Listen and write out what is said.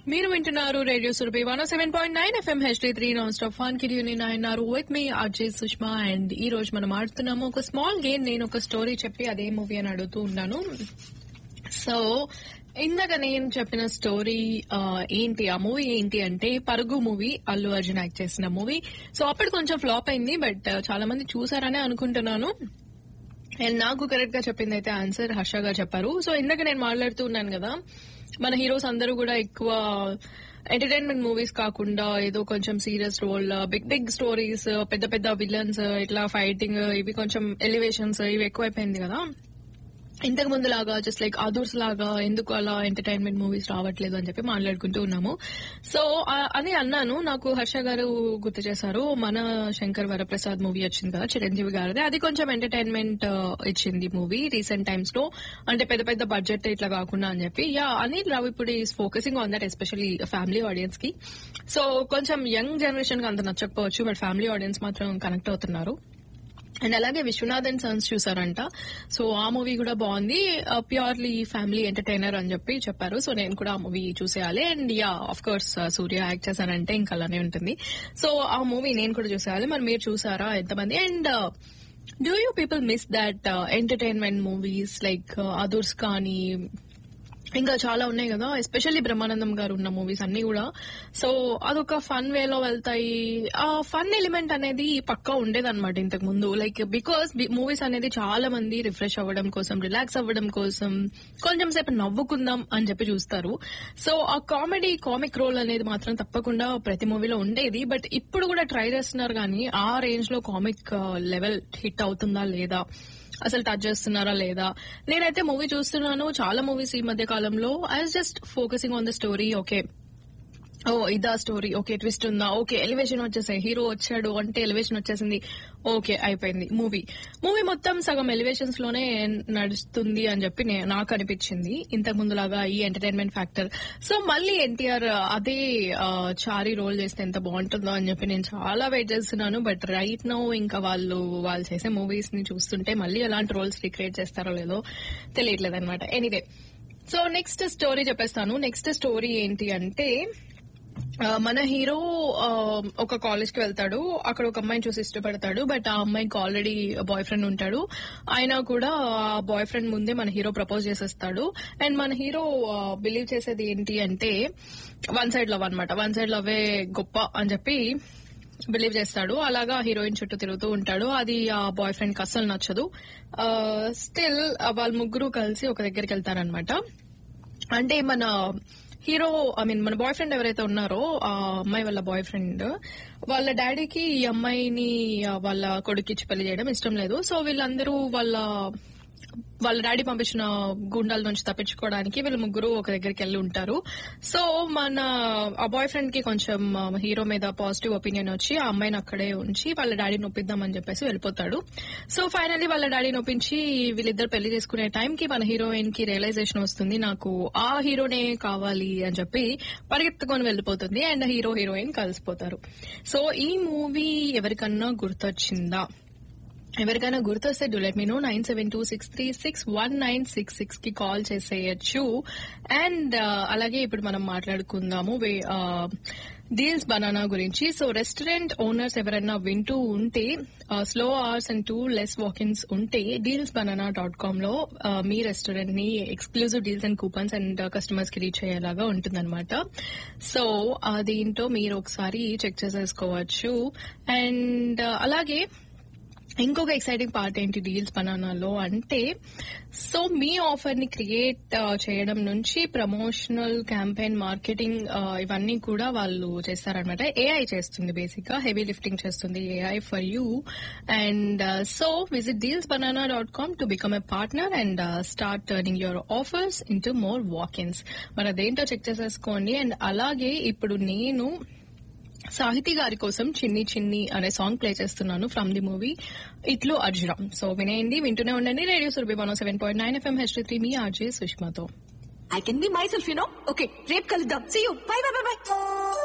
మీరు వింటున్నారు radio Surabhi one seven point nine FM HD three non stop fun కిడియోని నాయన్నారు విత్ మీ అజయ్ సుష్మా అండ్ ఈ రోజు మనం ఆడుతున్నాము ఒక స్మాల్ గేమ్ నేను ఒక స్టోరీ చెప్పి అదే మూవీ అని అడుగుతూ ఉన్నాను సో ఇందాక నేను చెప్పిన స్టోరీ ఆ, ఏంటి ఆ మూవీ ఏంటి అంటే పరుగు మూవీ అల్లు అర్జున్ యాక్ట్ చేసిన మూవీ సో అప్పుడు కొంచెం ఫ్లాప్ అయింది బట్ చాలా మంది చూసారనే అనుకుంటున్నాను అండ్ నాకు కరెక్ట్ గా చెప్పింది అయితే ఆన్సర్ హర్ష గారు చెప్పారు సో ఇందాక నేను మాట్లాడుతూ ఉన్నాను కదా మన హీరోస్ అందరూ కూడా ఎక్కువ ఎంటర్టైన్మెంట్ మూవీస్ కాకుండా ఏదో కొంచెం serious role big big stories పెద్ద పెద్ద విలన్స్ ఇట్లా ఫైటింగ్ ఇవి కొంచెం ఎలివేషన్స్ ఇవి ఎక్కువైపోయింది కదా ఇంతకు ముందు లాగా జస్ట్ లైక్ అదర్స్ లాగా ఎందుకు అలా ఎంటర్టైన్మెంట్ మూవీస్ రావట్లేదు అని చెప్పి మాట్లాడుకుంటూ ఉన్నాము సో ఆ- అని అన్నాను నాకు హర్ష గారు గుర్తు చేశారు మన శంకర్ వరప్రసాద్ మూవీ వచ్చింది కదా చిరంజీవి గారిది అది కొంచెం ఎంటర్టైన్మెంట్ ఇచ్చింది మూవీ రీసెంట్ టైమ్స్ లో అంటే పెద్ద పెద్ద బడ్జెట్ ఇట్లా కాకుండా అని చెప్పి యా అనిల్ రావు ఇప్పుడు is focusing on that especially family audience కి సో కొంచెం యంగ్ జనరేషన్ కి అంత నచ్చకపోవచ్చు బట్ ఫ్యామిలీ ఆడియన్స్ మాత్రం కనెక్ట్ అవుతున్నారు అండ్ అలాగే విశ్వనాథ్ అండ్ సన్స్ చూసారంట సో ఆ మూవీ కూడా బాగుంది ప్యూర్లీ ఫ్యామిలీ ఎంటర్టైనర్ అని చెప్పి చెప్పారు సో నేను కూడా ఆ మూవీ చూసేయాలి and yeah of course Surya act చేశానంటే ఇంకా అలానే ఉంటుంది సో ఆ మూవీ నేను కూడా చూసేయాలి మరి మీరు చూసారా ఎంతమంది and do you people miss that entertainment movies like others కానీ ఇంకా చాలా ఉన్నాయి కదా ఎస్పెషల్లీ బ్రహ్మానందం గారు ఉన్న మూవీస్ అన్ని కూడా సో అదొక ఫన్ వేలో వెళ్తాయి ఆ ఫన్ ఎలిమెంట్ అనేది పక్కా ఉండేదన్నమాట ఇంతకు ముందు లైక్ బికాస్ మూవీస్ అనేది చాలా మంది రిఫ్రెష్ అవ్వడం కోసం రిలాక్స్ అవ్వడం కోసం కొంచెం సేపు నవ్వుకుందాం అని చెప్పి చూస్తారు సో ఆ కామెడీ కామిక్ రోల్ అనేది మాత్రం తప్పకుండా ప్రతి మూవీలో ఉండేది బట్ ఇప్పుడు కూడా ట్రై చేస్తున్నారు కానీ ఆ రేంజ్ లో కామిక్ లెవెల్ హిట్ అవుతుందా లేదా అసలు టచ్ చేస్తున్నారా లేదా నేనైతే మూవీ చూస్తున్నాను చాలా మూవీస్ ఈ మధ్య కాలంలో I just focusing on the story okay ఓ ఇదా స్టోరీ ఓకే ట్విస్ట్ ఉందా ఓకే ఎలివేషన్ వచ్చేసాయి హీరో వచ్చాడు అంటే ఎలివేషన్ వచ్చేసింది ఓకే అయిపోయింది మూవీ మూవీ మొత్తం సగం ఎలివేషన్స్ లోనే నడుస్తుంది అని చెప్పి నే- నాకు అనిపించింది ఇంతకు ముందులాగా ఈ ఎంటర్టైన్మెంట్ ఫ్యాక్టర్ సో మళ్ళీ ఎన్టీఆర్ అదే ఆ, చారీ రోల్ చేస్తే ఎంత బాగుంటుందో అని చెప్పి నేను చాలా వెయిట్ చేస్తున్నాను బట్ రైట్ నో ఇంకా వాళ్ళు వాళ్ళు చేసే మూవీస్ ని చూస్తుంటే మళ్ళీ ఎలాంటి రోల్స్ రిక్రియేట్ చేస్తారో లేదో తెలియట్లేదు అనమాట ఎనీవే సో నెక్స్ట్ స్టోరీ చెప్పేస్తాను నెక్స్ట్ స్టోరీ ఏంటి అంటే ఆ, మన హీరో ఆ, ఒక కాలేజ్ కి వెళ్తాడు అక్కడ ఒక అమ్మాయిని చూసి ఇష్టపడతాడు బట్ ఆ అమ్మాయికి ఆల్రెడీ బాయ్ ఫ్రెండ్ ఉంటాడు ఆయన కూడా ఆ బాయ్ ఫ్రెండ్ ముందే మన హీరో ప్రపోజ్ చేసేస్తాడు అండ్ మన హీరో బిలీవ్ చేసేది ఏంటి అంటే వన్ సైడ్ లవ్ అనమాట వన్ సైడ్ లవ్వే గొప్ప అని చెప్పి బిలీవ్ చేస్తాడు అలాగా హీరోయిన్ చుట్టూ తిరుగుతూ ఉంటాడు అది ఆ బాయ్ ఫ్రెండ్ కి అస్సలు నచ్చదు స్టిల్ వాళ్ళ ముగ్గురు కలిసి ఒక దగ్గరికి వెళ్తారనమాట అంటే మన హీరో ఐ మీన్ మన బాయ్ ఫ్రెండ్ ఎవరైతే ఉన్నారో ఆ అమ్మాయి వాళ్ళ బాయ్ ఫ్రెండ్ వాళ్ళ డాడీకి ఈ అమ్మాయిని ఆ, వాళ్ళ కొడుకిచ్చి పెళ్లి చేయడం ఇష్టం లేదు సో వీళ్ళందరూ వాళ్ళ వాళ్ళ డాడీ పంపించిన గుండాల నుంచి తప్పించుకోవడానికి వీళ్ళు ముగ్గురు ఒక దగ్గరికి వెళ్ళి ఉంటారు సో మన ఆ బాయ్ ఫ్రెండ్ కి కొంచెం హీరో మీద పాజిటివ్ ఒపీనియన్ వచ్చి ఆ అమ్మాయిని అక్కడే ఉంచి వాళ్ళ డాడీని ఒప్పిద్దామని చెప్పేసి వెళ్ళిపోతాడు సో ఫైనల్లీ వాళ్ళ డాడీని ఒప్పించి వీళ్ళిద్దరు పెళ్లి చేసుకునే టైం కి మన హీరోయిన్ కి రియలైజేషన్ వస్తుంది నాకు ఆ హీరోనే కావాలి అని చెప్పి పరిగెత్తుకొని వెళ్ళిపోతుంది అండ్ హీరో హీరోయిన్ కలిసిపోతారు సో ఈ మూవీ ఎవరికన్నా గుర్తొచ్చిందా ఎవరికైనా గుర్తొస్తే do let me know nine seven two six three six one nine six six కి కాల్ చేసేయచ్చు అండ్ అలాగే ఇప్పుడు మనం మాట్లాడుకుందాము డీల్స్ బనానా గురించి సో రెస్టారెంట్ ఓనర్స్ ఎవరైనా వింటూ ఉంటే slow hours and too less walkins ఉంటే డీల్స్ బనానా డాట్ కామ్ లో ఆ, మీ రెస్టారెంట్ ని exclusive deals and coupons and customers కి రీచ్ అయ్యేలాగా ఉంటుందన్నమాట సో అదేంటో మీరు ఒకసారి చెక్ చేసేసుకోవచ్చు అండ్ అలాగే ఇంకొక ఎక్సైటింగ్ పార్ట్ ఏంటి డీల్స్ బనానాలో అంటే సో మీ ఆఫర్ ని క్రియేట్ చేయడం నుంచి ప్రమోషనల్ క్యాంపెయిన్ మార్కెటింగ్ ఇవన్నీ కూడా వాళ్ళు చేస్తారనమాట ఏఐ చేస్తుంది బేసిక్ గా హెవీ లిఫ్టింగ్ చేస్తుంది AI for you and so visit deals banana dot com to become a partner and start turning your offers into more walkins మరి అదేంటో చెక్ చేసేసుకోండి అండ్ అలాగే ఇప్పుడు నేను సాహితీ గారి కోసం చిన్ని చిన్ని అనే సాంగ్ ప్లే చేస్తున్నాను from the movie Itlu Arjuna so వినేయండి వింటూనే ఉండండి radio Surabhi one seven point nine FM H three మీ ఆర్జే సుష్మాతో I can be myself, you know. Okay, రేపు కలుద్దాం. See you. Bye, bye, bye, bye.